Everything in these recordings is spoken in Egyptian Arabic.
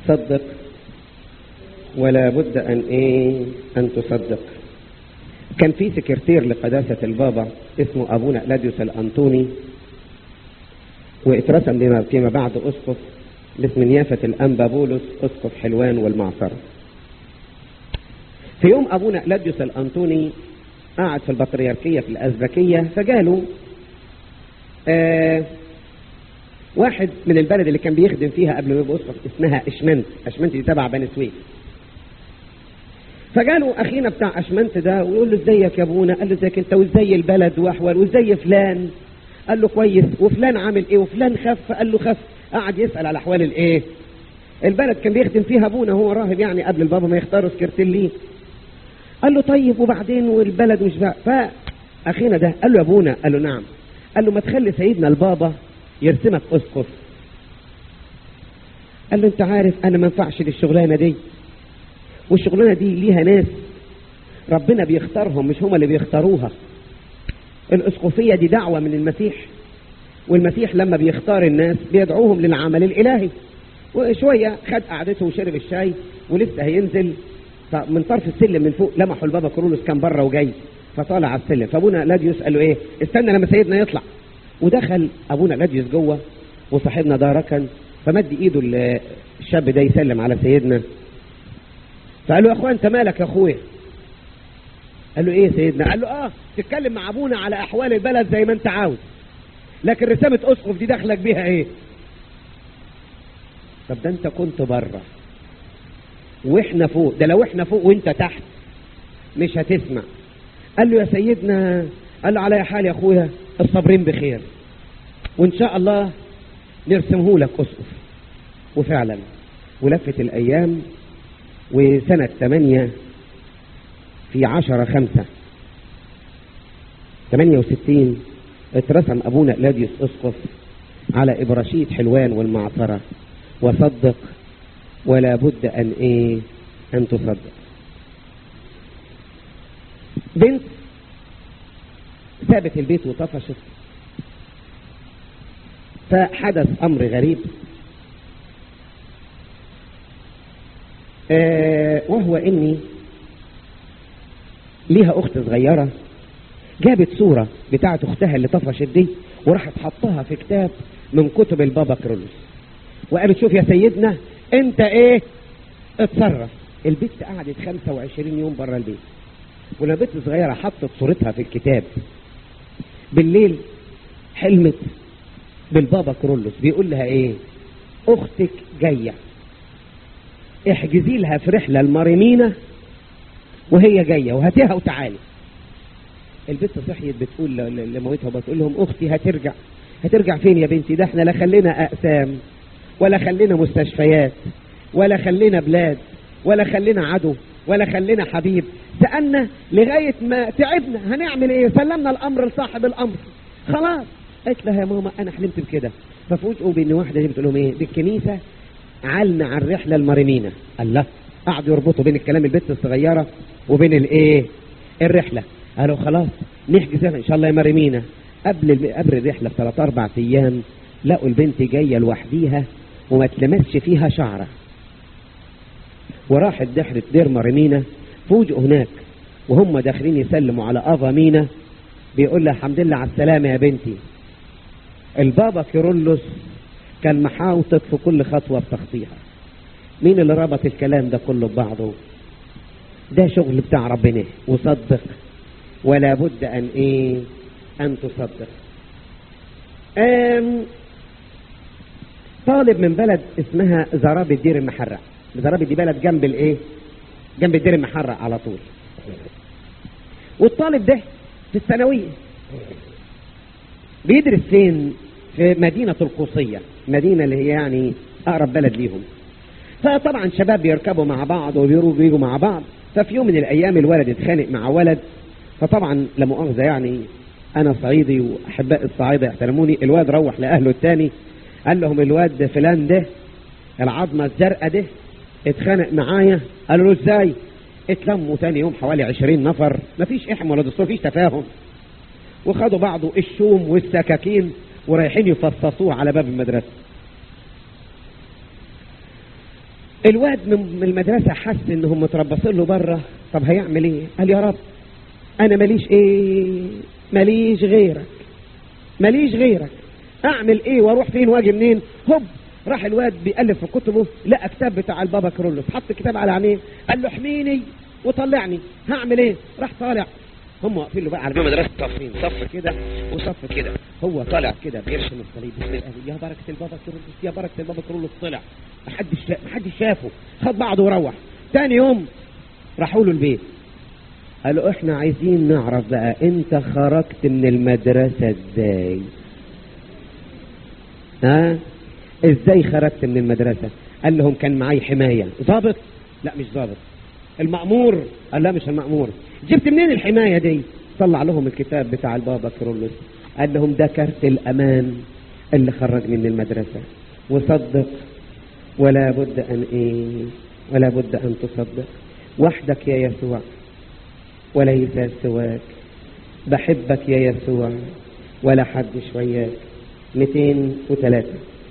صدق ولا بد أن إيه أن تصدق كان في سكرتير لقداسة البابا اسمه أبونا لاديوس الأنطوني واترسم لما فيما بعد أسقف باسم نيافة الأنبا بولس أسقف حلوان والمعصرة في يوم أبونا لاديوس الأنطوني قعد في البطريركية في الأزبكية فجاله آه واحد من البلد اللي كان بيخدم فيها قبل ما يبقى أسقف اسمها اشمنت اشمنت دي تبع بني سويف فجاله اخينا بتاع اشمنت ده ويقول له ازيك يا ابونا قال له ازيك انت وازاي البلد واحوال وازاي فلان قال له كويس وفلان عامل ايه وفلان خف قال له خف قعد يسال على احوال الايه البلد كان بيخدم فيها ابونا هو راهب يعني قبل البابا ما يختاروا سكرتير ليه قال له طيب وبعدين والبلد مش بقى فاخينا ده قال له يا ابونا قال له نعم قال له ما تخلي سيدنا البابا يرسمك اسقف قال له انت عارف انا ما ينفعش للشغلانه دي والشغلانه دي ليها ناس ربنا بيختارهم مش هما اللي بيختاروها الاسقفيه دي دعوه من المسيح والمسيح لما بيختار الناس بيدعوهم للعمل الالهي وشويه خد قعدته وشرب الشاي ولسه هينزل فمن طرف السلم من فوق لمحوا البابا كرولوس كان بره وجاي فطالع على السلم فابونا لاديوس قال له ايه استنى لما سيدنا يطلع ودخل ابونا لاديوس جوه وصاحبنا ده ركن فمد ايده الشاب ده يسلم على سيدنا فقال له يا اخويا انت مالك يا اخويا قال له ايه يا سيدنا قال له اه تتكلم مع ابونا على احوال البلد زي ما انت عاوز لكن رسامة اسقف دي دخلك بيها ايه طب ده انت كنت بره واحنا فوق ده لو احنا فوق وانت تحت مش هتسمع قال له يا سيدنا قال له على حال يا اخويا الصابرين بخير وان شاء الله نرسمه لك اسقف وفعلا ولفت الايام وسنة ثمانية في عشرة خمسة ثمانية وستين اترسم أبونا لاديوس أسقف على إبراشيد حلوان والمعصرة وصدق ولا بد أن إيه أن تصدق بنت سابت البيت وطفشت فحدث أمر غريب آه وهو اني ليها اخت صغيرة جابت صورة بتاعت اختها اللي طفشت دي وراحت حطها في كتاب من كتب البابا كرولوس وقالت شوف يا سيدنا انت ايه اتصرف البنت قعدت 25 يوم بره البيت ولما بنت صغيرة حطت صورتها في الكتاب بالليل حلمت بالبابا كرولوس بيقول لها ايه اختك جايه احجزي لها في رحلة المريمينة وهي جاية وهاتيها وتعالي البنت صحيت بتقول لمامتها بتقول لهم اختي هترجع هترجع فين يا بنتي ده احنا لا خلينا اقسام ولا خلينا مستشفيات ولا خلينا بلاد ولا خلينا عدو ولا خلينا حبيب سألنا لغاية ما تعبنا هنعمل ايه سلمنا الامر لصاحب الامر خلاص قالت لها يا ماما انا حلمت بكده ففوجئوا بان واحدة دي بتقول لهم ايه دي الكنيسة علنا عن الرحلة المريمينة الله قعدوا يربطوا بين الكلام البنت الصغيرة وبين الايه الرحلة قالوا خلاص نحجز ان شاء الله يا مريمينة قبل قبل الرحلة بثلاث اربع ايام لقوا البنت جاية لوحديها وما تلمسش فيها شعرة وراحت دحرة دير مريمينة فوجئوا هناك وهم داخلين يسلموا على افا مينا بيقول لها الحمد لله على السلامة يا بنتي البابا كيرلس كان محاوطك في كل خطوة بتخطيها مين اللي ربط الكلام ده كله ببعضه ده شغل بتاع ربنا وصدق ولا بد ان ايه ان تصدق أم طالب من بلد اسمها زراب الدير المحرق زراب دي بلد جنب الايه جنب الدير المحرق على طول والطالب ده في الثانويه بيدرس فين في مدينة القوصية مدينة اللي هي يعني أقرب بلد ليهم فطبعا شباب بيركبوا مع بعض وبيروحوا بيجوا مع بعض ففي يوم من الأيام الولد اتخانق مع ولد فطبعا لا مؤاخذة يعني أنا صعيدي وأحباء الصعايدة يحترموني الواد روح لأهله التاني قال لهم الواد فلان ده العظمة الزرقاء ده اتخانق معايا قالوا له ازاي اتلموا تاني يوم حوالي عشرين نفر مفيش احم ولا دستور مفيش تفاهم وخدوا بعضه الشوم والسكاكين ورايحين يفصصوه على باب المدرسة الواد من من المدرسة حس انهم متربصين له بره طب هيعمل ايه قال يا رب انا ماليش ايه ماليش غيرك ماليش غيرك اعمل ايه واروح فين واجي منين هوب راح الواد بيألف في كتبه لقى كتاب بتاع البابا كرولوس حط الكتاب على عينيه قال له احميني وطلعني هعمل ايه راح طالع هم واقفين له بقى على مدرسة صفين صف كده وصف كده هو طالع كده بيرسم الصليب بسم الله يا بركة البابا كرولوس يا بركة البابا كرولوس طلع محدش شا... محدش شافه خد بعضه وروح تاني يوم راحوا له البيت قالوا احنا عايزين نعرف بقى انت خرجت من المدرسة ازاي ها ازاي خرجت من المدرسة قال لهم كان معاي حماية ضابط لا مش ضابط المأمور قال لا مش المأمور جبت منين الحماية دي طلع لهم الكتاب بتاع البابا كرولوس قال لهم ده كارت الأمان اللي خرج من المدرسة وصدق ولا بد أن إيه ولا بد أن تصدق وحدك يا يسوع وليس سواك بحبك يا يسوع ولا حد شوياك 203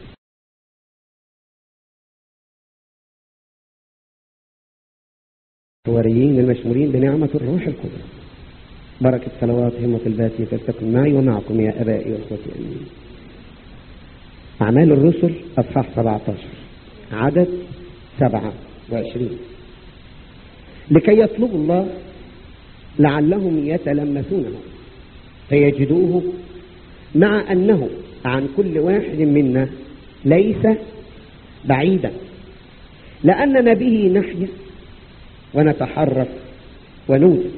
الحواريين المشمولين بنعمة الروح القدس بركة صلواتهم وطلباتي فلتكن معي ومعكم يا أبائي وأخوتي أمين أعمال الرسل أصحاح 17 عدد 27 لكي يطلبوا الله لعلهم يتلمسونه فيجدوه مع أنه عن كل واحد منا ليس بعيدا لأننا به نحيا ونتحرك ونوجد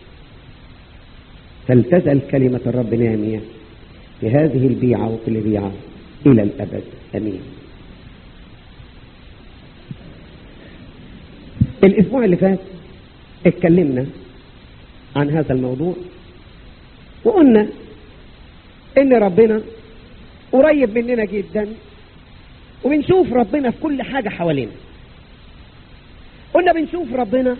فلتزل كلمة الرب نامية في هذه البيعة وكل بيعة إلى الأبد أمين الأسبوع اللي فات اتكلمنا عن هذا الموضوع وقلنا إن ربنا قريب مننا جدا وبنشوف ربنا في كل حاجة حوالينا قلنا بنشوف ربنا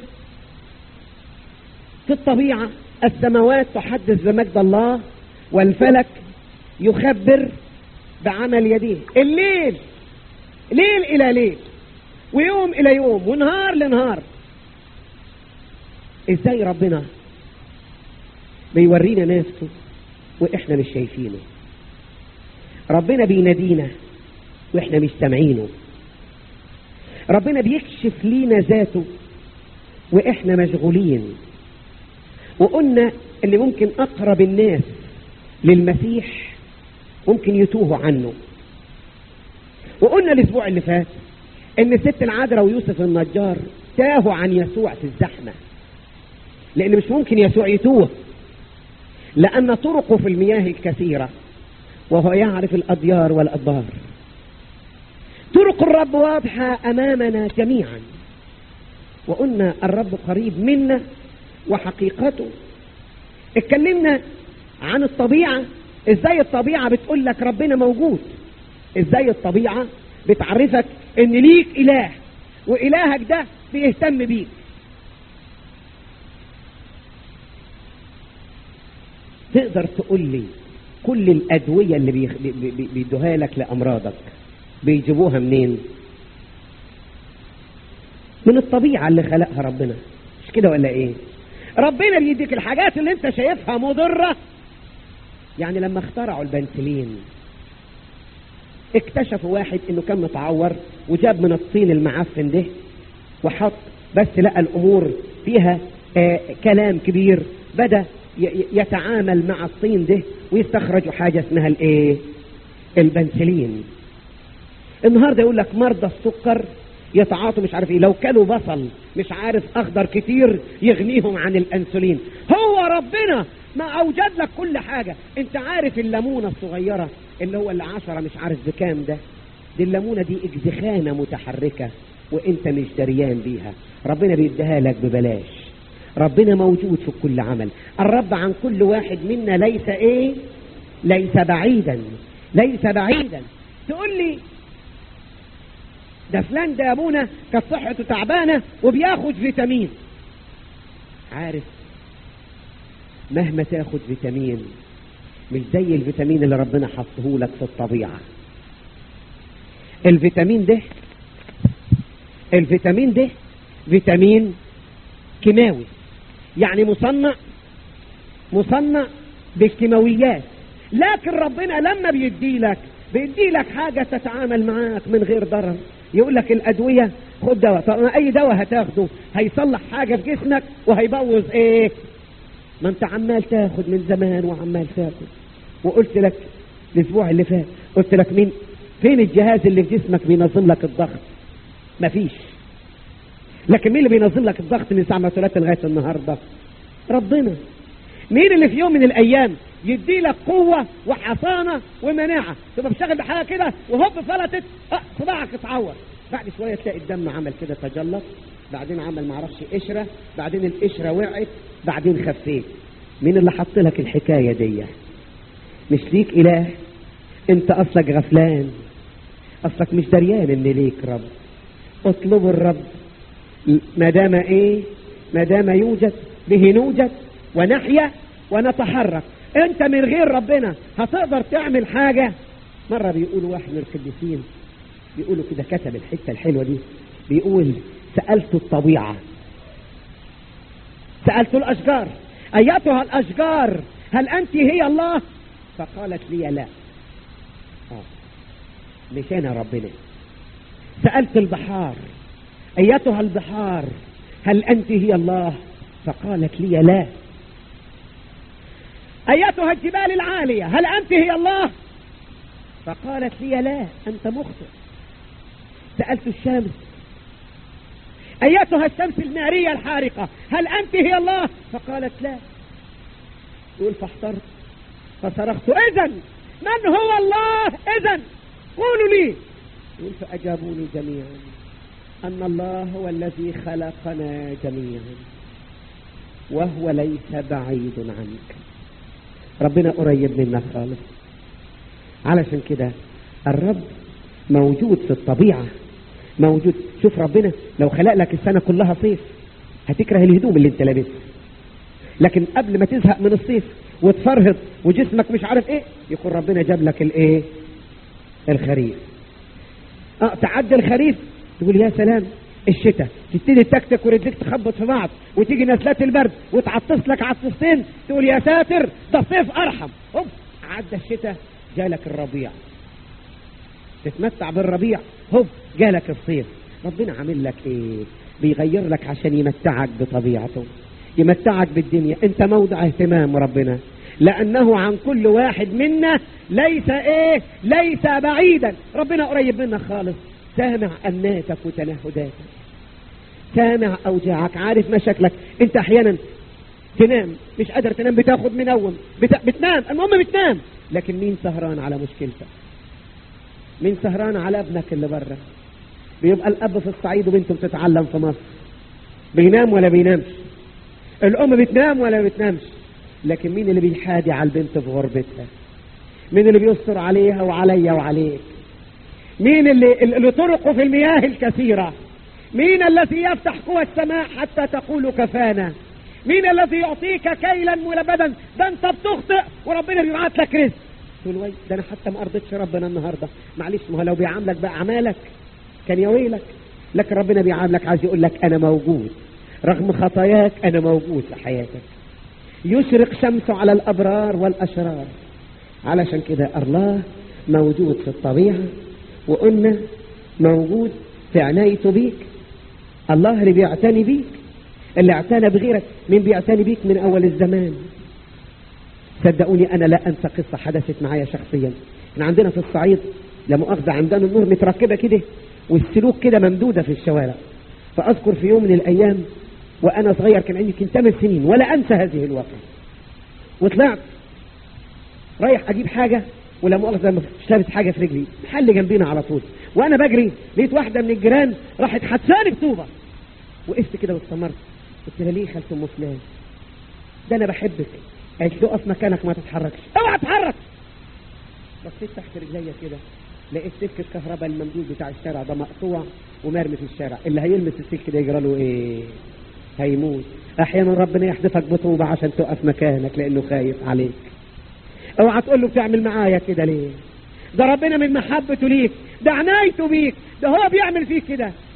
في الطبيعة السماوات تحدث بمجد الله والفلك يخبر بعمل يديه الليل ليل إلى ليل ويوم إلى يوم ونهار لنهار إزاي ربنا بيورينا نفسه وإحنا مش شايفينه ربنا بينادينا وإحنا مش سامعينه ربنا بيكشف لينا ذاته وإحنا مشغولين وقلنا ان ممكن اقرب الناس للمسيح ممكن يتوهوا عنه وقلنا الاسبوع اللي فات ان ست العذراء ويوسف النجار تاهوا عن يسوع في الزحمة لان مش ممكن يسوع يتوه لان طرقه في المياه الكثيرة وهو يعرف الاديار والادبار طرق الرب واضحة امامنا جميعا وقلنا الرب قريب منا وحقيقته اتكلمنا عن الطبيعة ازاي الطبيعة بتقول لك ربنا موجود ازاي الطبيعة بتعرفك ان ليك اله والهك ده بيهتم بيك تقدر تقول لي كل الادوية اللي بيخ... بي... بي... بيدوها لك لامراضك بيجيبوها منين من الطبيعة اللي خلقها ربنا مش كده ولا ايه ربنا بيديك الحاجات اللي انت شايفها مضرة يعني لما اخترعوا البنسلين اكتشفوا واحد انه كان متعور وجاب من الطين المعفن ده وحط بس لقى الامور فيها آه كلام كبير بدأ يتعامل مع الطين ده ويستخرجوا حاجة اسمها الايه البنسلين النهاردة يقول لك مرضى السكر يتعاطوا مش عارف ايه لو كلوا بصل مش عارف اخضر كتير يغنيهم عن الانسولين هو ربنا ما اوجد لك كل حاجة انت عارف الليمونة الصغيرة اللي هو اللي عشرة مش عارف بكام ده دي الليمونة دي اجزخانة متحركة وانت مش دريان بيها ربنا بيديها لك ببلاش ربنا موجود في كل عمل الرب عن كل واحد منا ليس ايه ليس بعيدا ليس بعيدا تقول لي ده فلان ده يا ابونا كانت صحته تعبانه وبياخد فيتامين عارف مهما تاخد فيتامين مش زي الفيتامين اللي ربنا حطه لك في الطبيعه الفيتامين ده الفيتامين ده فيتامين كيماوي يعني مصنع مصنع بالكيماويات لكن ربنا لما بيدي لك بيدي لك حاجة تتعامل معاك من غير ضرر يقول لك الأدوية خد دواء طب أي دواء هتاخده هيصلح حاجة في جسمك وهيبوظ إيه ما أنت عمال تاخد من زمان وعمال تاخد وقلت لك الأسبوع اللي فات قلت لك مين فين الجهاز اللي في جسمك بينظم لك الضغط مفيش لكن مين اللي بينظم لك الضغط من الساعة 3 لغاية النهاردة ربنا مين اللي في يوم من الايام يدي لك قوة وحصانة ومناعة تبقى بشغل بحاجة كده وهوب فلتت اه صباعك اتعور بعد شوية تلاقي الدم عمل كده تجلط بعدين عمل معرفش قشرة بعدين القشرة وقعت بعدين خفيت مين اللي حط لك الحكاية دي مش ليك اله انت اصلك غفلان اصلك مش دريان ان ليك رب اطلبوا الرب ما دام ايه ما دام يوجد به نوجد ونحيا ونتحرك انت من غير ربنا هتقدر تعمل حاجة مرة بيقولوا واحد من القديسين بيقولوا كده كتب الحتة الحلوة دي بيقول سألت الطبيعة سألت الأشجار أيتها الأشجار هل أنت هي الله فقالت لي لا آه. مش أنا ربنا سألت البحار أيتها البحار هل أنت هي الله فقالت لي لا أيتها الجبال العالية هل أنت هي الله فقالت لي لا أنت مخطئ سألت الشمس أيتها الشمس النارية الحارقة هل أنت هي الله فقالت لا يقول فاحترت فصرخت إذا من هو الله إذا قولوا لي يقول فأجابوني جميعا أن الله هو الذي خلقنا جميعا وهو ليس بعيد عنك ربنا قريب منا خالص علشان كده الرب موجود في الطبيعة موجود شوف ربنا لو خلق لك السنة كلها صيف هتكره الهدوم اللي انت لابسها لكن قبل ما تزهق من الصيف وتفرهد وجسمك مش عارف ايه يكون ربنا جاب لك الايه الخريف اه تعدي الخريف تقول يا سلام الشتاء تبتدي تكتك ورجلك تخبط في بعض وتيجي نزلات البرد وتعطس لك عطستين تقول يا ساتر ده الصيف ارحم اوف عدى الشتاء جالك الربيع تتمتع بالربيع هوب جالك الصيف ربنا عامل لك ايه بيغير لك عشان يمتعك بطبيعته يمتعك بالدنيا انت موضع اهتمام ربنا لانه عن كل واحد منا ليس ايه ليس بعيدا ربنا قريب منك خالص سامع أناتك وتنهداتك سامع أوجاعك عارف مشاكلك أنت أحيانا تنام مش قادر تنام بتاخد منوم بت... بتنام المهم بتنام لكن مين سهران على مشكلتك مين سهران على ابنك اللي بره بيبقى الأب في الصعيد وبنته بتتعلم في مصر بينام ولا بينامش الأم بتنام ولا بتنامش لكن مين اللي بيحادي على البنت في غربتها مين اللي بيستر عليها وعليا وعليك مين اللي, اللي طرقه في المياه الكثيرة مين الذي يفتح قوى السماء حتى تقول كفانا مين الذي يعطيك كيلا ملبدا ده انت بتخطئ وربنا بيبعت لك رزق تقول وي ده انا حتى ما ارضيتش ربنا النهارده معلش ما هو لو بيعاملك باعمالك كان يا ويلك لكن ربنا بيعاملك عايز يقول لك انا موجود رغم خطاياك انا موجود في حياتك يشرق شمسه على الابرار والاشرار علشان كده الله موجود في الطبيعه وقلنا موجود في عنايته بيك الله اللي بيعتني بيك اللي اعتنى بغيرك مين بيعتني بيك من اول الزمان صدقوني انا لا انسى قصه حدثت معايا شخصيا احنا عندنا في الصعيد لا مؤاخذه عندنا النور متركبه كده والسلوك كده ممدوده في الشوارع فاذكر في يوم من الايام وانا صغير كان عندي يمكن 8 سنين ولا انسى هذه الواقعه وطلعت رايح اجيب حاجه ولا مؤاخذه مش لابس حاجه في رجلي محل جنبينا على طول وانا بجري لقيت واحده من الجيران راحت حدفاني بطوبه وقفت كده واستمرت قلت لها ليه خالة ام فلان ده انا بحبك قالت له اقف مكانك ما تتحركش اوعى اتحرك بصيت تحت رجليا كده لقيت سلك الكهرباء الممدود بتاع الشارع ده مقطوع ومرمي في الشارع اللي هيلمس السلك ده يجرى له ايه هيموت احيانا ربنا يحدفك بطوبه عشان تقف مكانك لانه خايف عليك اوعى تقول له بتعمل معايا كده ليه ده ربنا من محبته ليك ده عنايته بيك ده هو بيعمل فيك كده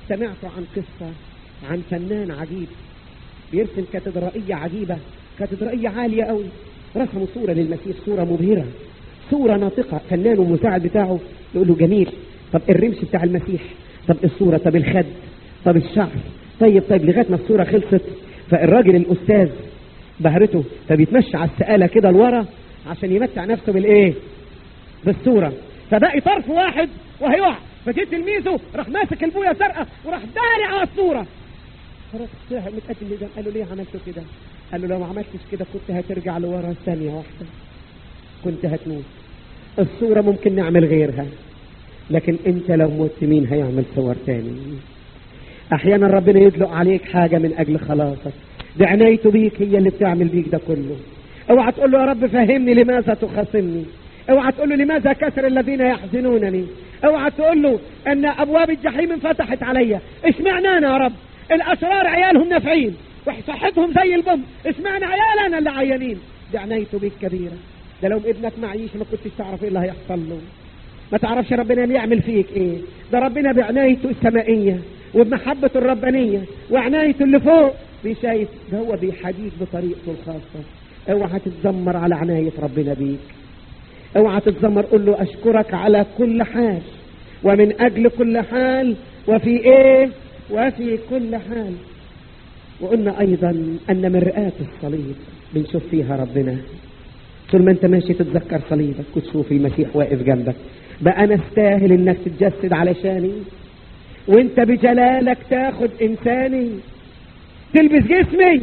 سمعت عن قصة عن فنان عجيب بيرسم كاتدرائية عجيبة كاتدرائية عالية قوي رسموا صورة للمسيح صورة مبهرة صورة ناطقة فنان والمساعد بتاعه يقول له جميل طب الرمش بتاع المسيح طب الصورة طب الخد طب الشعر طيب طيب لغاية ما الصورة خلصت فالراجل الأستاذ بهرته فبيتمشى على السقالة كده لورا عشان يمتع نفسه بالايه بالصورة فبقي طرف واحد وهيقع فجيت تلميذه راح ماسك البويه سرقه وراح داري على الصوره خلاص طلع متقدم ليه قال له ليه عملته كده قال له لو ما عملتش كده كنت هترجع لورا ثانيه واحده كنت هتموت الصوره ممكن نعمل غيرها لكن انت لو مت مين هيعمل صور تاني احيانا ربنا يدلق عليك حاجه من اجل خلاصك دي عنايته بيك هي اللي بتعمل بيك ده كله اوعى تقول له يا رب فهمني لماذا تخاصمني اوعى تقول له لماذا كسر الذين يحزنونني اوعى تقول له ان ابواب الجحيم انفتحت عليا اشمعنى انا يا رب الاشرار عيالهم نافعين وصحتهم زي البم اشمعنى عيالنا اللي عيانين دي عنايته بيك كبيره ده لو ابنك معيش ما كنتش تعرف ايه اللي هيحصل له ما تعرفش ربنا بيعمل فيك ايه ده ربنا بعنايته السمائيه وبمحبته الربانيه وعنايته اللي فوق بيشايف ده هو بيحديك بطريقته الخاصه اوعى تتذمر على عنايه ربنا بيك اوعى تتذمر قول له اشكرك على كل حال ومن اجل كل حال وفي ايه وفي كل حال وقلنا ايضا ان مرآة الصليب بنشوف فيها ربنا طول ما انت ماشي تتذكر صليبك وتشوف المسيح واقف جنبك بقى انا استاهل انك تتجسد علشاني وانت بجلالك تاخد انساني تلبس جسمي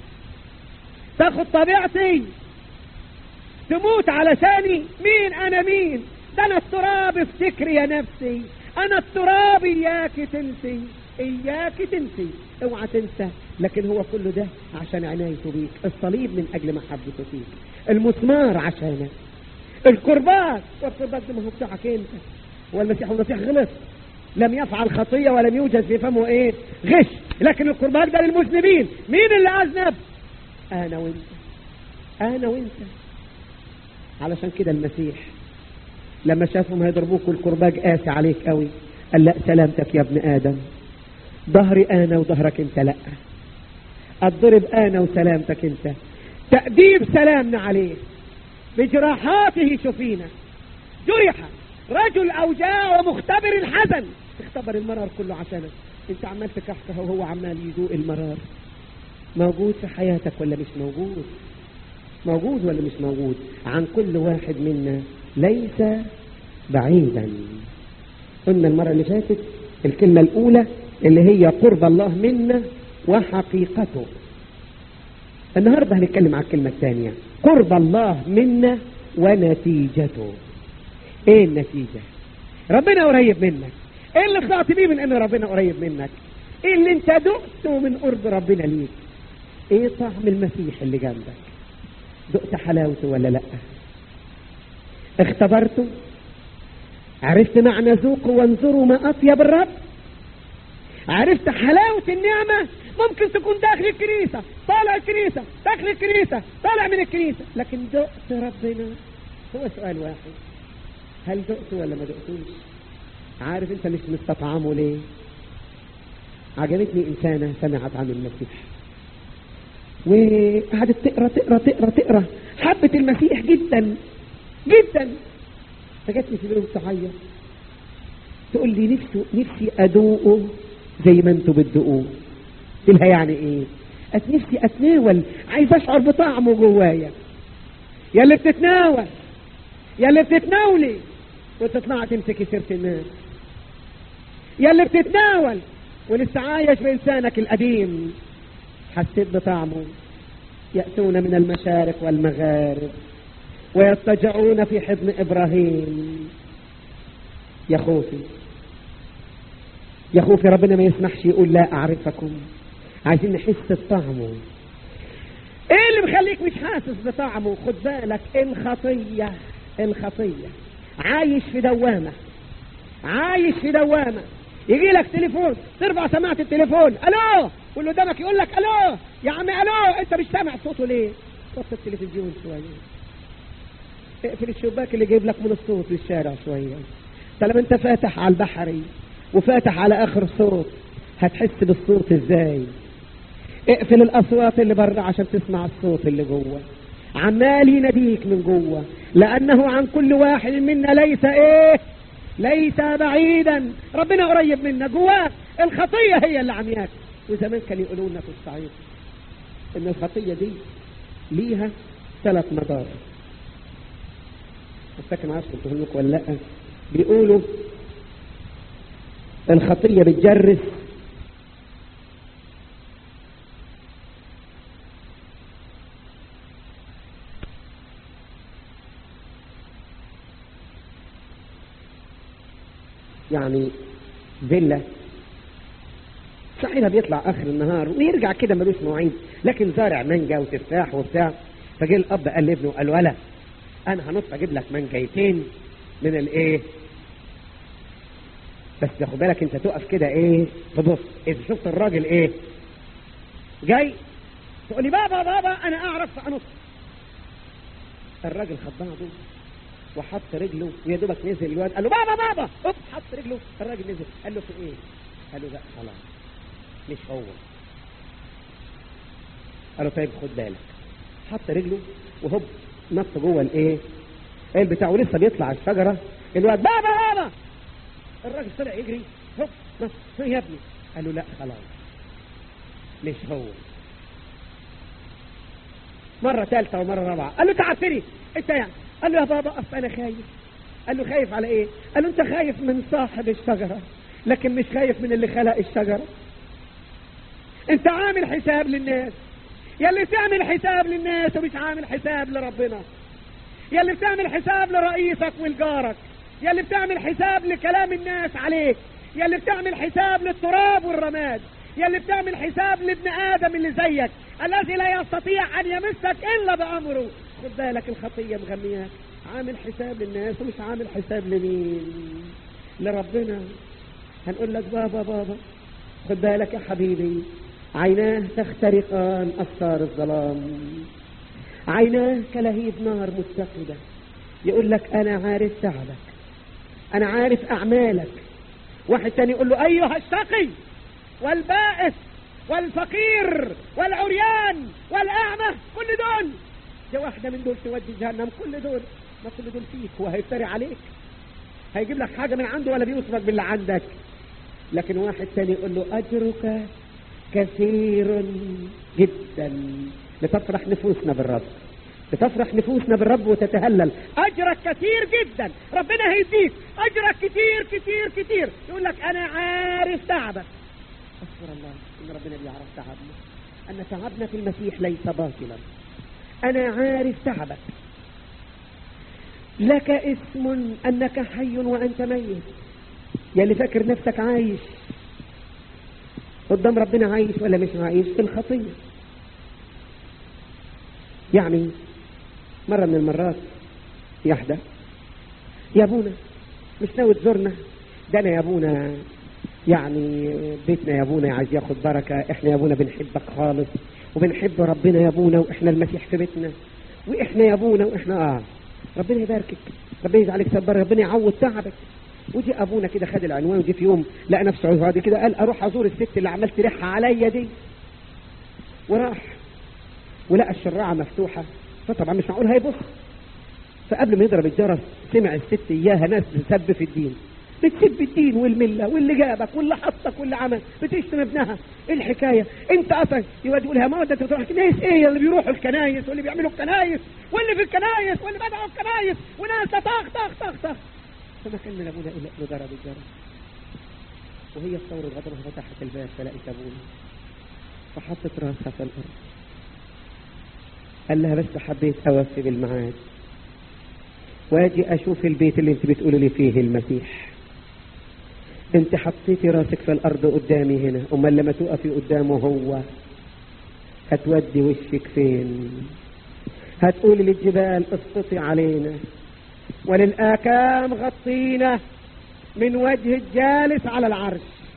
تاخد طبيعتي تموت علشاني مين انا مين ده انا التراب افتكر يا نفسي انا التراب اياك تنسي اياك تنسي اوعى تنسى لكن هو كله ده عشان عنايته بيك الصليب من اجل محبته فيك المسمار عشانك القربان والقربان ده ما هو بتاعك انت والمسيح المسيح غلط لم يفعل خطيه ولم يوجد في فمه ايه غش لكن القربان ده للمذنبين مين اللي اذنب انا وانت انا وانت علشان كده المسيح لما شافهم هيضربوك والكرباج قاسي عليك قوي قال لا سلامتك يا ابن ادم ظهري انا وظهرك انت لا الضرب انا وسلامتك انت تأديب سلامنا عليه بجراحاته شفينا جرح رجل اوجاع ومختبر الحزن اختبر المرار كله عشانك انت عمال تكحكه وهو عمال يذوق المرار موجود في حياتك ولا مش موجود موجود ولا مش موجود عن كل واحد منا ليس بعيدا قلنا المرة اللي فاتت الكلمة الأولى اللي هي قرب الله منا وحقيقته النهاردة هنتكلم على الكلمة الثانية قرب الله منا ونتيجته ايه النتيجة ربنا قريب منك ايه اللي طلعت بيه من ان ربنا قريب منك ايه اللي انت دقته من قرب ربنا ليك ايه طعم المسيح اللي جنبك دقت حلاوته ولا لا اختبرته عرفت معنى ذوقه وانظروا ما اطيب الرب عرفت حلاوة النعمة ممكن تكون داخل الكنيسة طالع الكنيسة داخل الكنيسة طالع من الكنيسة لكن دقت ربنا هو سؤال واحد هل دقت ولا ما دقتوش عارف انت مش مستطعمه ليه عجبتني انسانة سمعت عن المسيح وقعدت تقرا تقرا تقرا تقرا حبت المسيح جدا جدا فجتني في اليوم تعيط تقول لي نفسي نفسي ادوقه زي ما انتوا بتدوقوه قلت لها يعني ايه قالت نفسي اتناول عايز اشعر بطعمه جوايا يا اللي بتتناول يا اللي بتتناولي وتطلع تمسكي سيره الناس يا اللي بتتناول ولسه عايش بإنسانك القديم حسيت بطعمه يأتون من المشارق والمغارب ويضطجعون في حضن إبراهيم يا خوفي يا خوفي ربنا ما يسمحش يقول لا أعرفكم عايزين نحس بطعمه ايه اللي مخليك مش حاسس بطعمه خد بالك الخطية الخطية عايش في دوامة عايش في دوامة يجي لك تليفون ترفع سماعة التليفون الو واللي قدامك يقول لك الو يا عم الو انت مش سامع صوته ليه وطي التلفزيون شوية اقفل الشباك اللي جايب لك من الصوت في الشارع شوية طالما انت فاتح على البحري وفاتح على اخر صوت هتحس بالصوت ازاي اقفل الاصوات اللي بره عشان تسمع الصوت اللي جوه عمال يناديك من جوه لانه عن كل واحد منا ليس ايه ليس بعيدا ربنا قريب منا جواك الخطيه هي اللي عمياك وزمان كان يقولوا لنا في الصعيد ان الخطيه دي ليها ثلاث مدار افتكر ما اعرفش قلت لكم ولا لا بيقولوا الخطيه بتجرس يعني فيلا صاحبها بيطلع اخر النهار ويرجع كده ملوش مواعيد لكن زارع مانجا وتفاح وبتاع فجه الاب قال لابنه قال ولا انا هنط اجيب لك مانجايتين من الايه بس خد بالك انت تقف كده ايه تبص اذا شفت الراجل ايه جاي تقول لي بابا بابا انا اعرف انط الراجل خد بعضه وحط رجله ويا دوبك نزل الواد قال له بابا بابا اوب حط رجله الراجل نزل قال له في ايه قال له لا خلاص مش هو قال له طيب خد بالك حط رجله وهوب نط جوه الايه ايه بتاعه لسه بيطلع الشجره الواد بابا بابا الراجل طلع يجري هوب نط يا ابني قال له لا خلاص مش هو مرة ثالثة ومرة رابعة قال له تعبتني انت يعني قال له يا بابا اصل انا خايف قال له خايف على ايه قال له انت خايف من صاحب الشجرة لكن مش خايف من اللي خلق الشجرة انت عامل حساب للناس يا اللي بتعمل حساب للناس ومش عامل حساب لربنا يا اللي بتعمل حساب لرئيسك ولجارك يا اللي بتعمل حساب لكلام الناس عليك يا اللي بتعمل حساب للتراب والرماد يا اللي بتعمل حساب لابن ادم اللي زيك الذي لا يستطيع ان يمسك الا بامره خد بالك الخطيه مغمياك عامل حساب للناس ومش عامل حساب لمين لربنا هنقول لك بابا بابا خد بالك يا حبيبي عيناه تخترقان أسرار الظلام عيناه كلهيب نار متقدة يقول لك أنا عارف تعبك أنا عارف أعمالك واحد تاني يقول له أيها الشقي والبائس والفقير والعريان والأعمى كل دول دي واحدة من دول تودي جهنم كل دول ما كل دول فيك وهيفتري عليك هيجيب لك حاجة من عنده ولا بيوصفك باللي عندك لكن واحد تاني يقول له أجرك كثير جدا لتفرح نفوسنا بالرب لتفرح نفوسنا بالرب وتتهلل أجرك كثير جدا ربنا هيديك أجرك كثير كثير كثير يقول لك أنا عارف تعبك أشكر الله إن ربنا بيعرف تعبنا أن تعبنا في المسيح ليس باطلا أنا عارف تعبك لك اسم أنك حي وأنت ميت يا اللي فاكر نفسك عايش قدام ربنا عايش ولا مش عايش في الخطية يعني مرة من المرات يحدى يا ابونا مش ناوي تزورنا ده انا يا ابونا يعني بيتنا يا ابونا عايز ياخد بركة احنا يا ابونا بنحبك خالص وبنحب ربنا يا ابونا واحنا المسيح في بيتنا واحنا يا ابونا واحنا اه ربنا يباركك ربنا يجعلك صبر ربنا يعوض تعبك ودي ابونا كده خد العنوان ودي في يوم لقى نفسه فاضي كده قال اروح ازور الست اللي عمال تريحها عليا دي وراح ولقى الشراعه مفتوحه فطبعا مش معقول هيبص فقبل ما يضرب الجرس سمع الست اياها ناس بتسب في الدين بتسب الدين والمله واللي جابك واللي حطك واللي عمل بتشتم ابنها ايه الحكايه انت اصلا يقعد يقول لها ما انت بتروح كنايس ايه اللي بيروحوا الكنايس واللي بيعملوا الكنايس واللي في الكنايس واللي بدعوا الكنايس وناس طخ طخ طخ طخ فما كان من ابونا الا انه ضرب الجرس وهي استورد غضبها فتحت الباب فلقيت ابونا فحطت راسها في الارض قال لها بس حبيت اوفي بالميعاد واجي اشوف البيت اللي انت بتقولي لي فيه المسيح انت حطيتي راسك في الارض قدامي هنا امال لما تقفي قدامه هو هتودي وشك فين هتقولي للجبال اسقطي علينا وللآكام غطينا من وجه الجالس على العرش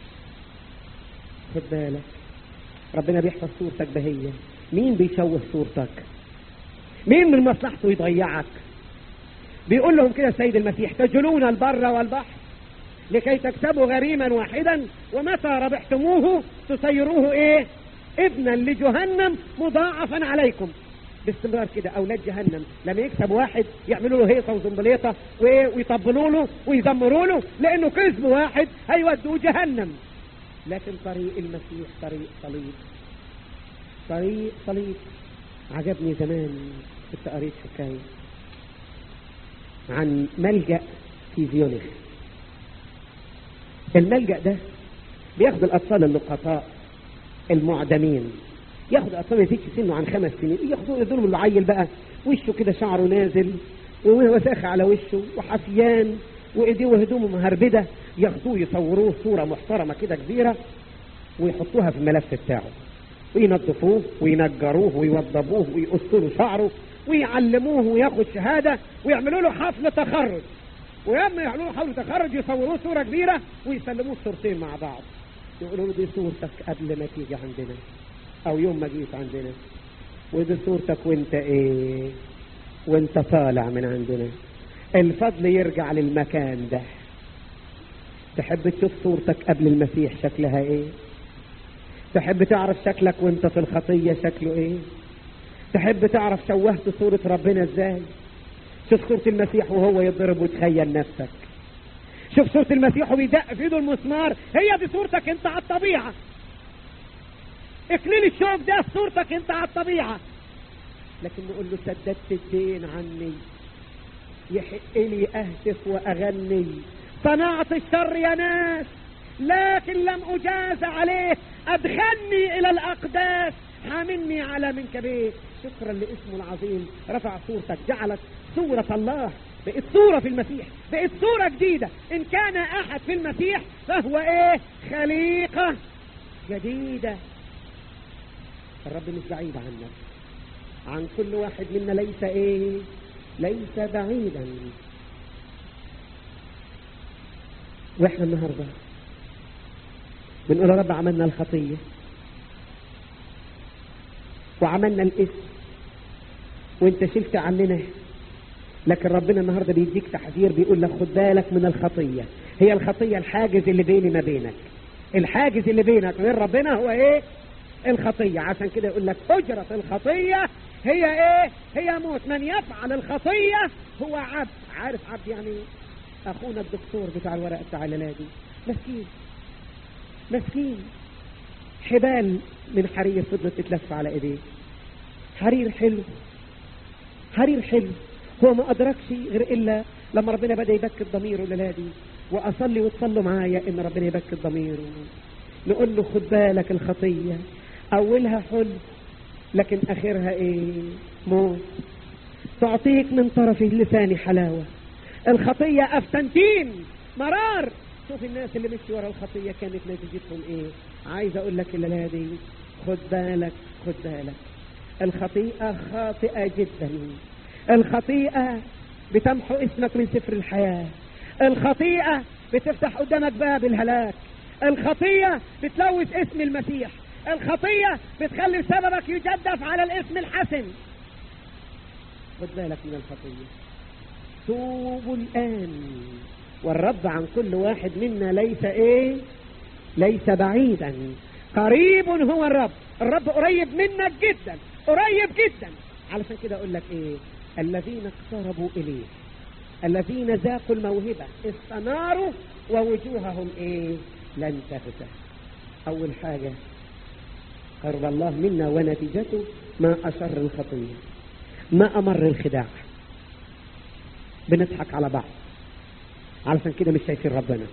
خد بالك ربنا بيحفظ صورتك بهية مين بيشوه صورتك مين من مصلحته يضيعك بيقول لهم كده السيد المسيح تجلون البر والبحر لكي تكسبوا غريما واحدا ومتى ربحتموه تصيروه ايه ابنا لجهنم مضاعفا عليكم باستمرار كده اولاد جهنم لما يكسب واحد يعملوا له هيصه وزنبليطه وايه ويطبلوا له ويزمروا له لانه كسب واحد هيودوه جهنم لكن طريق المسيح طريق صليب طريق صليب عجبني زمان كنت قريت حكايه عن ملجأ في زيونخ الملجأ ده بياخد الأطفال اللقطاء المعدمين ياخد أطفال ما يزيدش سنه عن خمس سنين ياخدوه يدولهم العيل بقى وشه كده شعره نازل ووساخة على وشه وحفيان وإيديه وهدومه مهربدة ياخدوه يصوروه صورة محترمة كده كبيرة ويحطوها في الملف بتاعه وينظفوه وينجروه ويوضبوه ويقصوا له شعره ويعلموه وياخد شهادة ويعملوا له حفل تخرج ولما يعملوا له حفل تخرج يصوروه صورة كبيرة ويسلموه صورتين مع بعض يقولوا له دي صورتك قبل ما تيجي عندنا او يوم ما جيت عندنا ودي صورتك وانت ايه وانت طالع من عندنا الفضل يرجع للمكان ده تحب تشوف صورتك قبل المسيح شكلها ايه تحب تعرف شكلك وانت في الخطية شكله ايه تحب تعرف شوهت صورة ربنا ازاي شوف صورة المسيح وهو يضرب وتخيل نفسك شوف صورة المسيح وبيدق في ايده المسمار هي دي صورتك انت على الطبيعة اكليل الشوك ده صورتك انت على الطبيعة لكن نقول له سددت الدين عني يحق لي اهتف واغني صنعت الشر يا ناس لكن لم اجاز عليه ادخلني الى الاقداس حاملني على منك بيه شكرا لاسمه العظيم رفع صورتك جعلت صورة الله بقت صورة في المسيح بقت صورة جديدة ان كان احد في المسيح فهو ايه خليقة جديدة الرب مش بعيد عنك عن كل واحد منا ليس ايه ليس بعيدا واحنا النهارده بنقول يا رب عملنا الخطيه وعملنا الاسم وانت شلت عننا لكن ربنا النهارده بيديك تحذير بيقول لك خد بالك من الخطيه هي الخطيه الحاجز اللي بيني ما بينك الحاجز اللي بينك وبين ربنا هو ايه الخطيه عشان كده يقول لك اجره الخطيه هي ايه هي موت من يفعل الخطيه هو عبد عارف عبد يعني اخونا الدكتور بتاع الورق بتاع العلاجي مسكين مسكين حبال من حرير فضلت تتلف على ايديه حرير حلو حرير حلو هو ما ادركش غير الا لما ربنا بدا يبكت ضميره الليله دي واصلي وتصلوا معايا ان ربنا يبكت ضميره نقول له خد بالك الخطيه اولها حلو لكن اخرها ايه موت تعطيك من طرف اللسان حلاوه الخطيه افتنتين مرار شوف الناس اللي مشي ورا الخطيه كانت نتيجتهم ايه عايز اقول لك الليله دي خد بالك خد بالك الخطيئه خاطئه جدا الخطيئه بتمحو اسمك من سفر الحياه الخطيئه بتفتح قدامك باب الهلاك الخطيه بتلوث اسم المسيح الخطيه بتخلي سببك يجدف على الاسم الحسن خد بالك من الخطيه توبوا الان والرب عن كل واحد منا ليس ايه ليس بعيدا قريب هو الرب الرب قريب منك جدا قريب جدا علشان كده اقول لك ايه الذين اقتربوا اليه الذين ذاقوا الموهبة استناروا ووجوههم ايه لن تفتح اول حاجة قرب الله منا ونتيجته ما اشر الخطية ما امر الخداع بنضحك على بعض علشان كده مش شايفين ربنا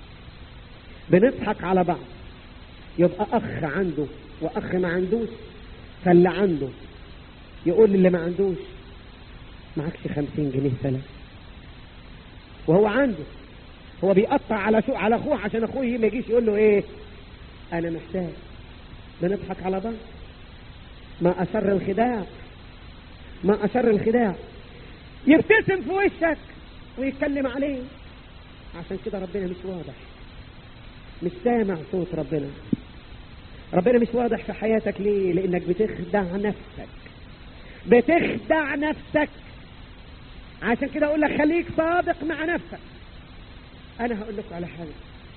بنضحك على بعض يبقى اخ عنده واخ ما عندوش فاللي عنده يقول اللي ما عندوش معكش خمسين جنيه سلف وهو عنده هو بيقطع على شو على اخوه عشان اخوه ما يجيش يقول له ايه انا محتاج بنضحك على بعض ما اشر الخداع ما اشر الخداع يبتسم في وشك ويتكلم عليه عشان كده ربنا مش واضح مش سامع صوت ربنا ربنا مش واضح في حياتك ليه لانك بتخدع نفسك بتخدع نفسك عشان كده اقول لك خليك صادق مع نفسك انا هقول لكم على حاجه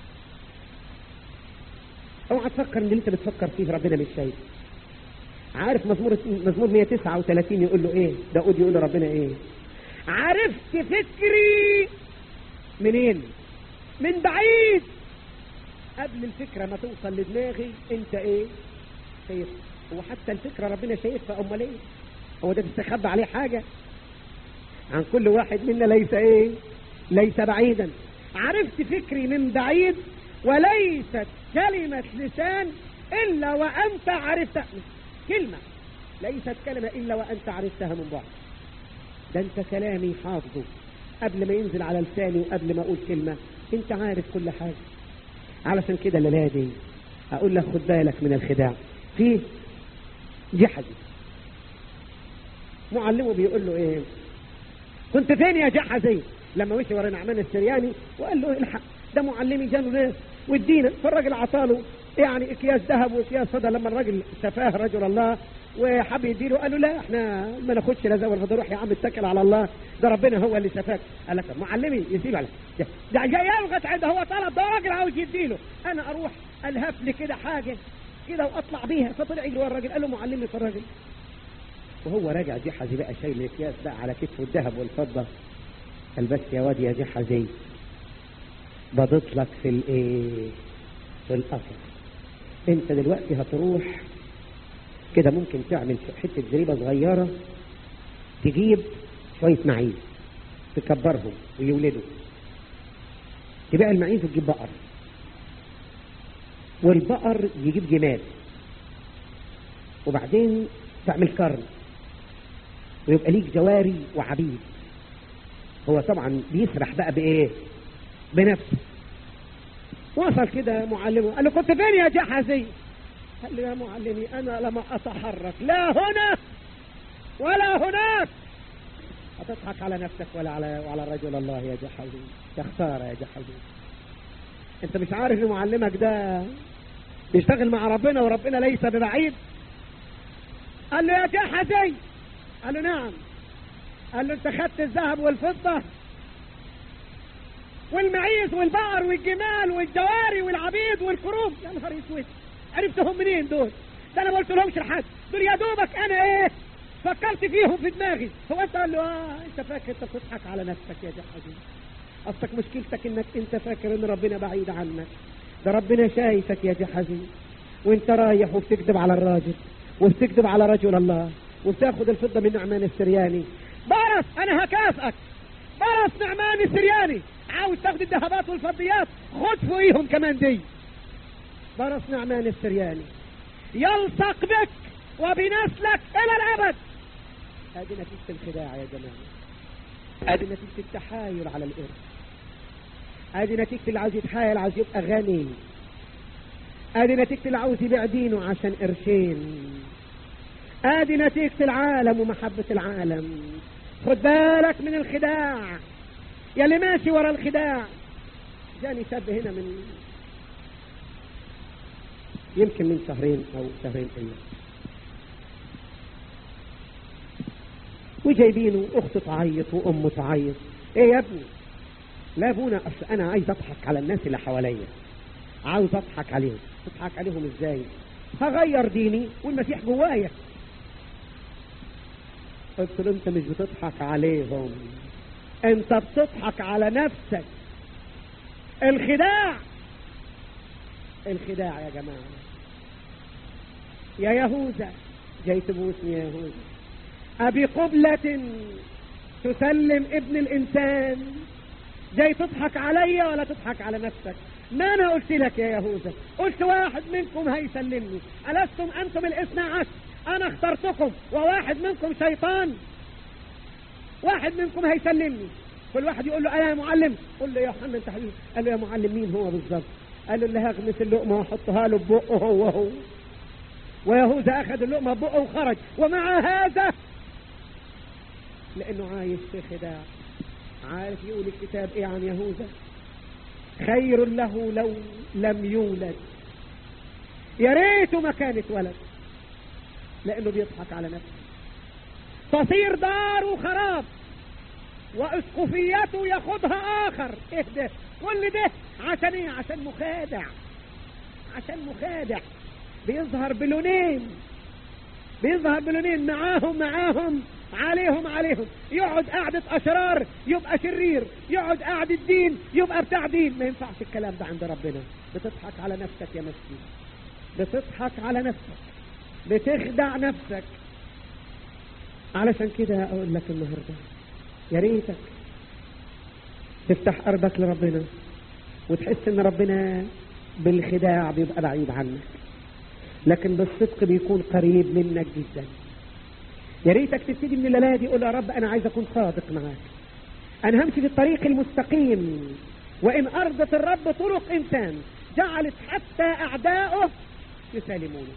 اوعى تفكر ان اللي انت بتفكر فيه ربنا مش شايف عارف مزمور مزمور 139 يقول له ايه داود يقول له ربنا ايه عرفت فكري منين من بعيد قبل الفكرة ما توصل لدماغي انت ايه شايف هو حتى الفكرة ربنا شايفها امال ايه هو ده تستخبى عليه حاجة عن كل واحد منا ليس ايه ليس بعيدا عرفت فكري من بعيد وليست كلمة لسان إلا وأنت عرفتها كلمة ليست كلمة إلا وأنت عرفتها من بعد ده أنت كلامي حافظه قبل ما ينزل على لساني وقبل ما أقول كلمة أنت عارف كل حاجة علشان كده الليلة دي أقول لك خد بالك من الخداع في جحدي معلمه بيقول له إيه كنت فين يا جحزي لما مشي ورا نعمان السرياني وقال له الحق ده معلمي جاله ناس والدين فالراجل عطاله يعني اكياس ذهب واكياس فضه لما الراجل شفاه رجل الله وحب يديله قال له لا احنا ما ناخدش لا زول فضه روح يا عم اتكل على الله ده ربنا هو اللي شفاك قال لك معلمي يسيب على ده, ده جاي يلغت عنده هو طلب ده راجل عاوز يديله انا اروح الهف لي كده حاجه كده واطلع بيها فطلع يجري ورا الراجل قال له معلمي في الراجل وهو راجع جحزي بقى شايل الاكياس بقى على كتفه الذهب والفضه قال بس يا واد يا جحزي بضيت لك في الايه في القفص انت دلوقتي هتروح كده ممكن تعمل حته زريبه صغيره تجيب شويه معيز تكبرهم ويولدوا تبيع المعيز وتجيب بقر والبقر يجيب جمال وبعدين تعمل كرن ويبقى ليك جواري وعبيد هو طبعا بيسرح بقى بايه بنفسه وصل كده معلمه قال له كنت فين يا جحزي قال له يا معلمي انا لما اتحرك لا هنا ولا هناك هتضحك على نفسك ولا على وعلى رجل الله يا جحزي يا خساره يا جحزي انت مش عارف ان معلمك ده بيشتغل مع ربنا وربنا ليس ببعيد قال له يا جحزي قال له نعم قال له انت خدت الذهب والفضه والمعيز والبقر والجمال والجواري والعبيد والكروب يا نهار اسود عرفتهم منين دول ده انا ما قلت لهمش لحد دول يا دوبك انا ايه فكرت فيهم في دماغي هو انت قال له اه انت فاكر انت بتضحك على نفسك يا جحدي اصلك مشكلتك انك انت فاكر ان ربنا بعيد عنك ده ربنا شايفك يا جحدي وانت رايح وبتكذب على الراجل وبتكذب على رجل الله وبتاخد الفضه من نعمان السرياني برص انا هكافئك برص نعمان السرياني عاوز تاخد الذهبات والفضيات خد فوقيهم كمان دي برص نعمان السرياني يلصق بك وبنسلك الى الابد هذه نتيجة الخداع يا جماعة هذه نتيجة التحايل على الإرث هذه نتيجة اللي عاوز يتحايل عاوز يبقى غني هذه نتيجة اللي عاوز يبيع دينه عشان قرشين هذه نتيجة العالم ومحبة العالم خد بالك من الخداع يا اللي ماشي ورا الخداع جاني شاب هنا من يمكن من شهرين او شهرين الا وجايبينه اخته تعيط وامه تعيط ايه يا ابني لا ابونا اصل انا عايز اضحك على الناس اللي حواليا عاوز اضحك عليهم تضحك عليهم ازاي هغير ديني والمسيح جوايا قلت له انت مش بتضحك عليهم انت بتضحك على نفسك الخداع الخداع يا جماعة يا يهوذا جاي تبوسني يا يهوذا أبي قبلة تسلم ابن الإنسان جاي تضحك عليا ولا تضحك على نفسك ما أنا قلت لك يا يهوذا قلت واحد منكم هيسلمني ألستم أنتم الاثنى عشر أنا اخترتكم وواحد منكم شيطان واحد منكم هيسلمني كل واحد يقول له انا يا معلم قول له يا يوحنا انت حبيبي قال له يا معلم مين هو بالظبط قال له اللي هغمس اللقمه واحطها له ببقه هو هو ويهوذا اخذ اللقمه ببقه وخرج ومع هذا لانه عايش في خداع عارف يقول الكتاب ايه عن يهوذا خير له لو لم يولد يا ريته ما كانت ولد لانه بيضحك على نفسه تصير داره خراب واسقفيته ياخدها اخر ايه ده كل ده عشان ايه عشان مخادع عشان مخادع بيظهر بلونين بيظهر بلونين معاهم معاهم عليهم عليهم يقعد قعدة أشرار يبقى شرير يقعد قعدة دين يبقى بتاع دين ما ينفعش الكلام ده عند ربنا بتضحك على نفسك يا مسكين بتضحك على نفسك بتخدع نفسك علشان كده أقول لك النهاردة يا ريتك تفتح قلبك لربنا وتحس ان ربنا بالخداع بيبقى بعيد عنك لكن بالصدق بيكون قريب منك جدا يا ريتك تبتدي من الليله دي قول يا رب انا عايز اكون صادق معاك انا همشي في الطريق المستقيم وان ارضت الرب طرق انسان جعلت حتى اعدائه يسالمونه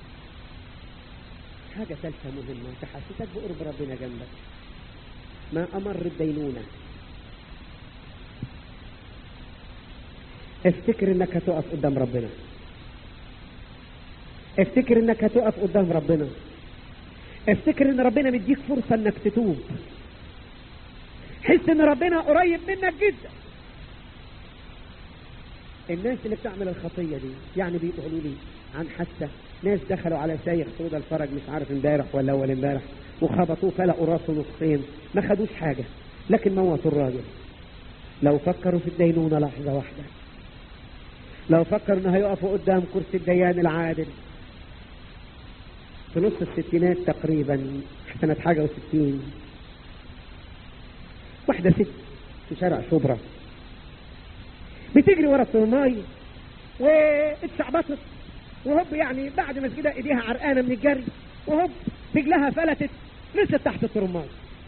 حاجه ثالثه مهمه تحسسك بقرب ربنا جنبك ما امر الدينونه افتكر انك هتقف قدام ربنا افتكر انك هتقف قدام ربنا افتكر ان ربنا مديك فرصة انك تتوب حس ان ربنا قريب منك جدا الناس اللي بتعمل الخطية دي يعني بيقولوا لي عن حادثة ناس دخلوا على شيخ سودا الفرج مش عارف امبارح ولا اول امبارح وخبطوه فلقوا راسه نصين ما خدوش حاجة لكن موتوا الراجل لو فكروا في الدينونة لحظة واحدة لو فكروا انه هيقفوا قدام كرسي الديان العادل في نص الستينات تقريبا سنة حاجة وستين واحدة ست في شارع شبرا بتجري ورا الطرماي واتشعبطت وهوب يعني بعد ما كده ايديها عرقانة من الجري وهوب رجلها فلتت لسه تحت الطرماي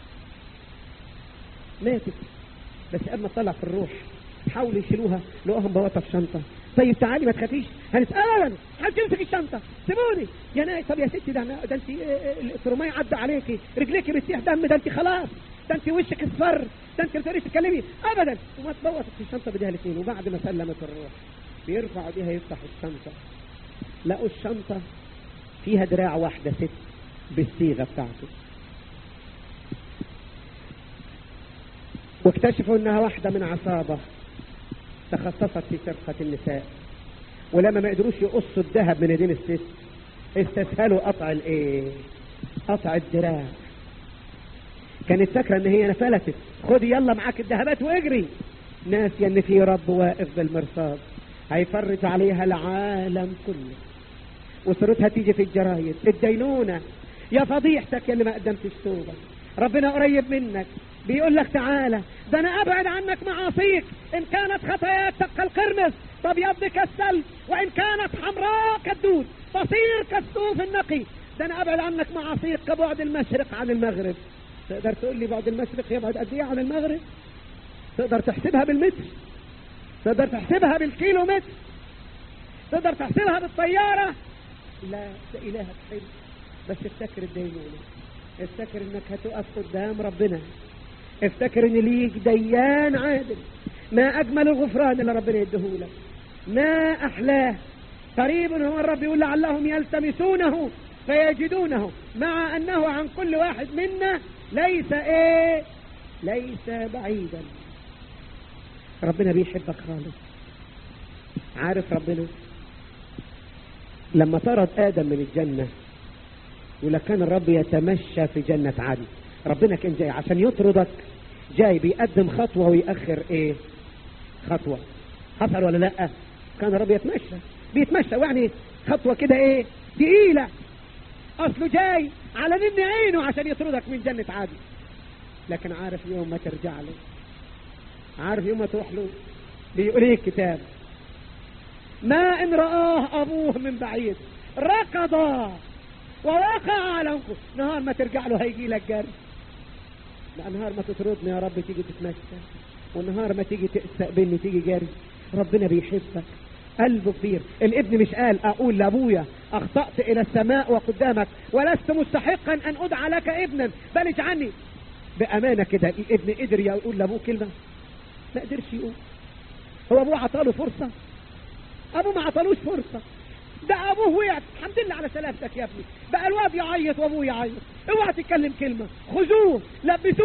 ماتت بس قبل ما تطلع في الروح حاولوا يشيلوها لقوها مبوطه في شنطه طيب تعالي ما تخافيش هنسأل حد يمسك الشنطه سيبوني يا ناي طب يا ستي ده ده انت الترماي عدى عليكي رجليكي بتسيح دم ده انت خلاص ده انت وشك اصفر ده انت ما تقدريش تتكلمي ابدا وما تبوظت في الشنطه بديها الاثنين وبعد ما سلمت الروح بيرفع ايديها يفتح الشنطه لقوا الشنطه فيها دراع واحده ست بالصيغه بتاعته واكتشفوا انها واحده من عصابه تخصصت في سرقة النساء ولما ما قدروش يقصوا الذهب من ايدين الست استسهلوا قطع الايه قطع الدراع كانت فاكره ان هي فلتت خدي يلا معاك الذهبات واجري ناسيه ان في رب واقف بالمرصاد هيفرج عليها العالم كله وصورتها تيجي في الجرايد الدينونه يا فضيحتك يا اللي ما قدمتش توبه ربنا قريب منك بيقول لك تعالى ده انا ابعد عنك معاصيك ان كانت خطاياك تبقى القرمز فابيض كالثلج وان كانت حمراء كالدود تصير كالصوف النقي ده انا ابعد عنك معاصيك كبعد المشرق عن المغرب تقدر تقول لي بعد المشرق يبعد قد ايه عن المغرب تقدر تحسبها بالمتر تقدر تحسبها بالكيلو متر تقدر تحسبها بالطيارة لا ده إلهك حلو بس افتكر الدينونة افتكر انك هتقف قدام ربنا افتكر ان ليك ديان عادل ما اجمل الغفران اللي ربنا يديهولك ما احلاه قريب هو الرب يقول لعلهم يلتمسونه فيجدونه مع انه عن كل واحد منا ليس ايه ليس بعيدا ربنا بيحبك خالص عارف ربنا لما طرد ادم من الجنه ولا كان الرب يتمشى في جنة عدن ربنا كان جاي عشان يطردك جاي بيقدم خطوة ويأخر ايه خطوة حصل ولا لا كان الرب يتمشى بيتمشى يعني خطوة كده ايه تقيلة اصله جاي على نن عينه عشان يطردك من جنة عدن لكن عارف يوم ما ترجع له عارف يوم ما تروح له بيقول ايه الكتاب ما ان رآه ابوه من بعيد ركض ووقع على انفه نهار ما ترجع له هيجي لك جري لا نهار ما تطردني يا رب تيجي تتمشى ونهار ما تيجي تستقبلني تيجي جري ربنا بيحبك قلبه كبير الابن مش قال اقول لابويا اخطأت الى السماء وقدامك ولست مستحقا ان ادعى لك ابنا بل اجعلني بامانه كده الابن قدر يقول لابوه كلمه ما قدرش يقول هو ابوه عطاله فرصه ابوه ما عطالوش فرصه ده ابوه وقع الحمد لله على سلامتك يا ابني بقى الواد يعيط وابوه يعيط اوعى تتكلم كلمه خذوه لبسوه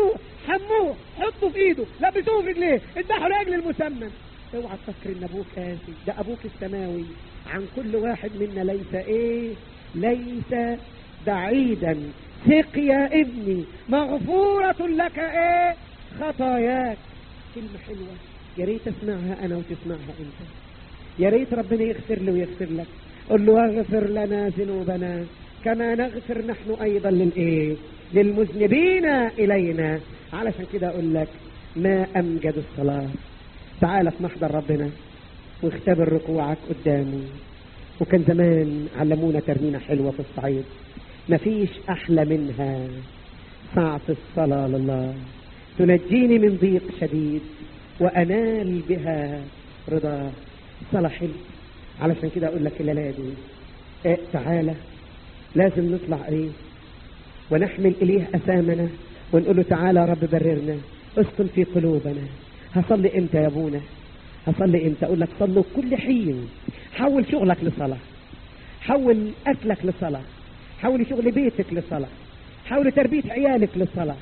حموه حطه في ايده لبسوه في رجليه اذبحوا لاجل المسمن اوعى تفكر ان ابوك قاسي ده ابوك السماوي عن كل واحد منا ليس ايه ليس بعيدا ثق يا ابني مغفورة لك ايه خطاياك كلمة حلوة يا ريت اسمعها انا وتسمعها انت يا ريت ربنا يغفر لي ويغفر لك قل له اغفر لنا ذنوبنا كما نغفر نحن ايضا للايه للمذنبين الينا علشان كده اقول لك ما امجد الصلاه تعال في محضر ربنا واختبر ركوعك قدامه وكان زمان علمونا ترنيمه حلوه في الصعيد مفيش احلى منها ساعة الصلاة لله تنجيني من ضيق شديد وانال بها رضاه صلاة حلو علشان كده اقول لك الليلة دي إيه تعالى لازم نطلع ايه ونحمل اليه اثامنا ونقول له تعالى يا رب بررنا اسكن في قلوبنا هصلي امتى يا ابونا هصلي امتى اقول لك صلوا كل حين حول شغلك لصلاة حول اكلك لصلاة حول شغل بيتك للصلاة حول تربية عيالك للصلاة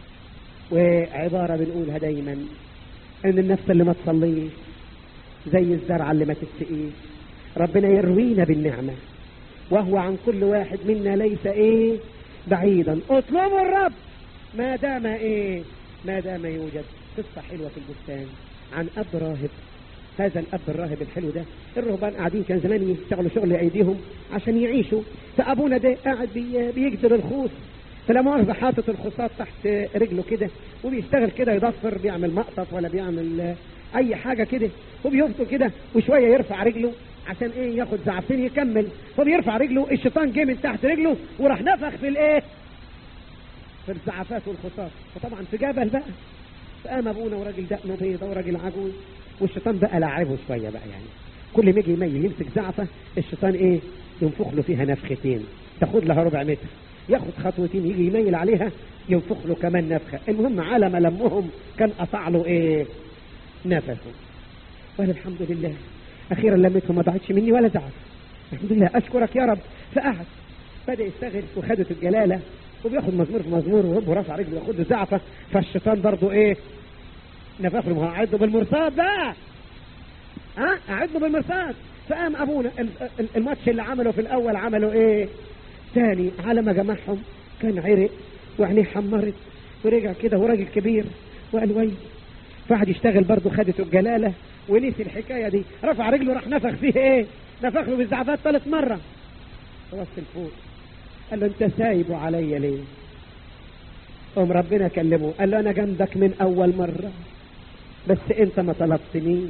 وعبارة بنقولها دايما ان النفس اللي ما تصليش زي الزرعة اللي ما تتسقيش ربنا يروينا بالنعمة وهو عن كل واحد منا ليس ايه بعيدا اطلبوا الرب ما دام ايه ما دام يوجد قصة حلوة في البستان عن اب راهب هذا الاب الراهب الحلو ده الرهبان قاعدين كان زمان يشتغلوا شغل ايديهم عشان يعيشوا فابونا ده قاعد بي بيجدر الخوص فلا مؤاخذة حاطط الخوصات تحت رجله كده وبيشتغل كده يضفر بيعمل مقطف ولا بيعمل اي حاجة كده وبيفضل كده وشوية يرفع رجله عشان ايه ياخد زعفتين يكمل فبيرفع رجله الشيطان جه من تحت رجله وراح نفخ في الايه في الزعفات والخصاص فطبعا في جبل بقى فقام ابونا وراجل دقنه بيضه وراجل عجوز والشيطان بقى لعبه شويه بقى يعني كل ما يجي يميل يمسك زعفه الشيطان ايه ينفخ له فيها نفختين تاخد لها ربع متر ياخد خطوتين يجي يميل عليها ينفخ له كمان نفخه المهم على ما لمهم كان قطع له ايه نفسه وقال الحمد لله اخيرا لميته ما ضاعتش مني ولا زعف الحمد لله اشكرك يا رب فقعد بدا يشتغل وخدت الجلاله وبياخد مزمور في مزمور وهو رافع رجله ياخد زعفه فالشيطان برضه ايه نفخ له ما هو قاعد له بالمرصاد بقى ها قاعد له بالمرصاد فقام ابونا الماتش اللي عمله في الاول عمله ايه تاني على ما جمعهم كان عرق وعينيه حمرت ورجع كده وراجل كبير وقال وي فقعد يشتغل برضه خدته الجلاله ونسي الحكايه دي رفع رجله راح نفخ فيه ايه نفخ له بالزعفات ثالث مره وصل فوق قال له انت سايبه عليا ليه قام ربنا كلمه قال له انا جنبك من اول مره بس انت ما طلبتنيش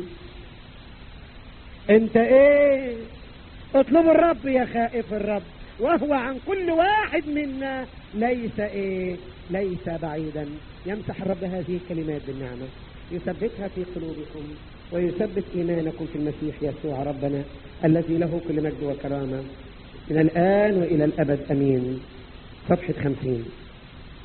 انت ايه اطلبوا الرب يا خائف الرب وهو عن كل واحد منا ليس ايه ليس بعيدا يمسح الرب هذه الكلمات بالنعمة يثبتها في قلوبكم ويثبت ايمانكم في المسيح يسوع ربنا الذي له كل مجد وكرامة من الآن وإلى الأبد أمين صفحة خمسين